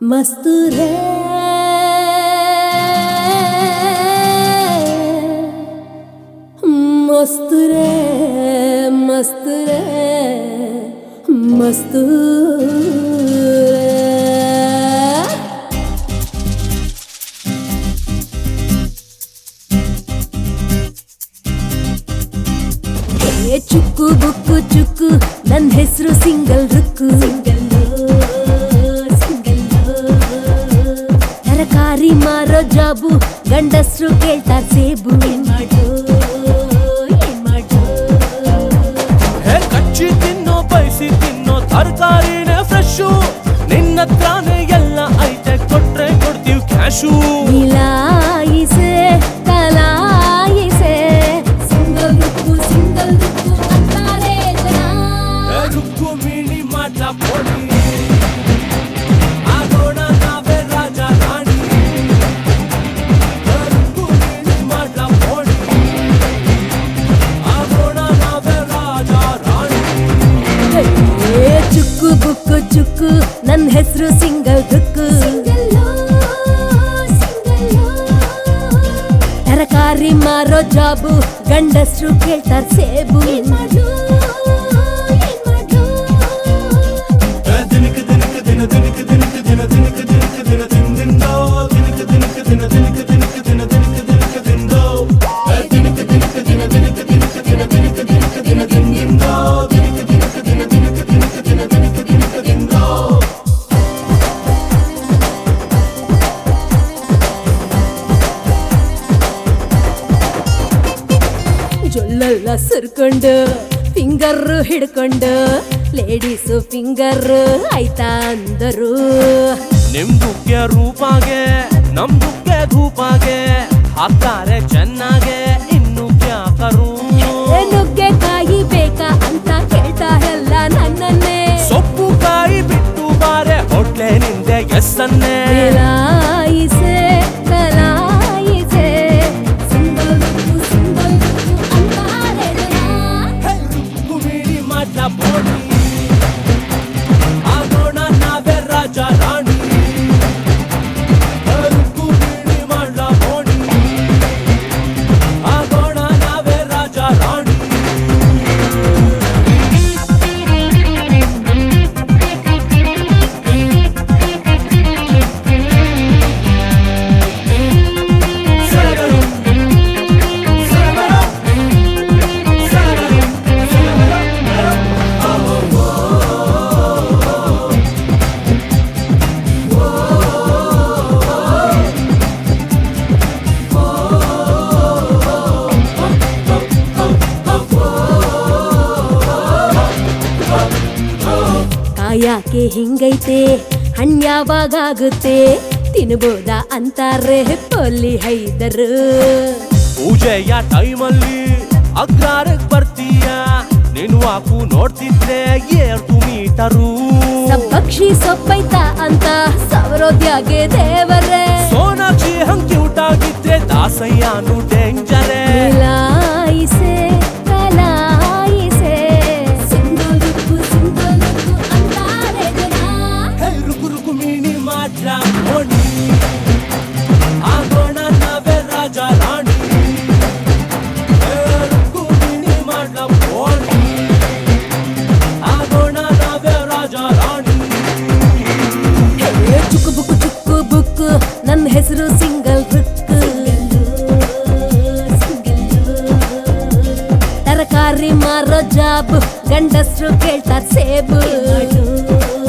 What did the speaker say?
ಮಸ್ತು ರೇ ಮಸ್ತು ರೇ ಮಸ್ತು ರೇ ಮಸ್ತು ರೇ ಏ ಚುಕ್ಕು ಬುಕ್ಕು ಚುಕ್ಕು ನನ್ನ ಹೆಸರು ಸಿಂಗಲ್ ರುಕ್ಕು ತರಕಾರಿ ಮಾರೋ ಜಾಬು ಗಂಡಸ್ರು ಕೇಳ್ತಾರ ಸೇಬು ಏನ್ ಮಾಡು ಏನ್ ಮಾಡು ಹೇ ಕಚ್ಚಿ ತಿನ್ನೋ ಬಯಸಿ ತಿನ್ನೋ ತರಕಾರಿನೇ ಫ್ರೆಶು ನಿನ್ನ ಹತ್ರನೇ ಎಲ್ಲ ಐತೆ ಕೊಟ್ರೆ ಕೊಡ್ತೀವಿ ಕ್ಯಾಶು ನಿಲಾಯಿಸೆ ಕಲಾಯಿಸೆ ಸಿಂಗಲ್ ರುಕ್ಕು ಸಿಂಗಲ್ ರುಕ್ಕು ಅಂತಾರೆ ಜನ ರುಕ್ಕು ಮೀನಿ ಮಾಟ ಪೋಡಿ ಆಗೋಣ ನಾವೇ ರಾಜ ರಾಣಿ ರುಕ್ಕು ಮೀನಿ ಮಾಟ ಪೋಡಿ ಆಗೋಣ ನಾವೇ ರಾಜ ರಾಣಿ ಏ ಚುಕ್ಕು ಬುಕ್ಕು ಚುಕ್ಕು ನನ್ನ ಹೆಸರು ಸಿಂಗಲ್ ರುಕ್ಕು ತರಕಾರಿ ಮಾರೋ ಜಾಬು ಗಂಡಸ್ರು ಕೇಳ್ತಾರ ಸೇಬು ಏನ್ ಮಾಡು ಏನ್ ಮಾಡು ದಿನಕ ದಿನಕ ದಿನ ದಿನಕ ದಿನಕ ದಿನ ದಿನಕ ದಿನಕ ದಿನ ದಿನ ದಿನೋ ದಿನಕ ದಿನಕ ದಿನ ದಿನಕ ದಿನಕ ದಿನ ದಿನಕ ದಿನಕ ದಿನೋ ದಿನಕ ದಿನಕ ದಿನ ದಿನಕ ದಿನಕ ದಿನ ದಿನಕ ದಿನಕ ದಿನ ದಿನ ದಿನೋ ದಿನಕ ದಿನಕ ದಿನ ದಿನಕ ದಿನಕ ದಿನ ದಿನಕ ದಿನಕ ದಿನೋ ಜೊಲ್ಲೆಲ್ಲ ಸರ್ಕೊಂಡು ಫಿಂಗರ್ ಹಿಡ್ಕೊಂಡು ಲೇಡೀಸು ಫಿಂಗರ್ ಆಯ್ತಾ ಅಂದರು ನಿಮ್ದುಕ್ಕೆ ರೂಪಾಗೆ ನಮ್ದುಕ್ಕೆ ಧೂಪಾಗೆ ಹಾಕ್ತಾರೆ ಚೆನ್ನಾಗೆ ಇನ್ನು ಕ್ಯಾಕರು ಏ ನುಗ್ಗೆಕಾಯಿ ಬೇಕಾ ಅಂತ ಕೇಳ್ತಾರಲ್ಲ ನನ್ನನ್ನೇ ಸೊಪ್ಪು ಕಾಯಿ ಬಿಟ್ಟು ಬಾರೆ ಹೊಟ್ಲೆ ನಿಂದೆ ಎಸ್ಸನ್ನೇ ಲಾಯಿಸೆ ಕಲಾಯಿಸೆ ಸಿಂಗಲ್ ರುಕ್ಕು ಸಿಂಗಲ್ ರುಕ್ಕು ಅಂತಾರೆ ಜನ. ಕುಮಿಡಿ ಮಾಟ ಬೋಡಿ ಆಗೋಣ ನಾವೇ ರಾಜ ರಾಣಿ ಕುಮಿಡಿ ಮಾಡ ಬೋಡಿ ಆಗೋಣ ನಾವೇ ರಾಜ ರಾಣಿ ಸರಗರು ಸರಗರು ಸರಗರು ಕಾಯಾಕೆ ಹಿಂಗೈತೆ ಹಣ್ಯಾವಾಗುತ್ತೆ ತಿನ್ಬೋದಾ ಅಂತಾರೆ ಪೊಲ್ಲಿ ಹೈದರು ಪೂಜೆಯ ಟೈಮಲ್ಲಿ ಅಗ್ರಾರಕ್ ಬರ್ತೀಯ ನೀನು ವಾಕು ನೋಡ್ತಿದ್ರೆ ಏರ್ತು ಮೀಟರು ಪಕ್ಷಿ ಸೊಪ್ಪೈತಾ ಅಂತ ಸವರೋದ್ಯಾಗೆ ದೇವರೇ ಸೋನಾಕ್ಷಿ ಹಂಗ್ ಕ್ಯೂಟ್ ಆಗಿದ್ರೆ ದಾಸಯ್ಯನು ಡೇಂಜರೇ ಲಾಯಿಸೆ ಕಲಾಯಿಸೆ ಸಿಂಗಲ್ ರುಕ್ಕು ಸಿಂಗಲ್ ರುಕ್ಕು ಅಂತಾರೆ ಜನ ರುಕು ರುಕು ಮೀನಿ ಮಾತ್ರ ನೋಡಿ ಆಗೋಣ ನಾವೇ ರಾಜ ರಾಣಿ ಹೇ, ರುಕು ಮೀನಿ ಮಾಡ್ಲ ಬೋಡಿ ಆಗೋಣ ನಾವೇ ರಾಜ ರಾಣಿ ಏ ಚುಕ್ಕು ಬುಕ್ಕು ಚುಕ್ಕು ಬುಕ್ಕು ನನ್ನ ಹೆಸರು ಸಿಂಗಲ್ ರುಕ್ಕು ತರಕಾರಿ ಮಾರೋ ಜಾಬ್ ಗಂಡಸ್ರು ಕೇಳ್ತಾರ ಸೇಬು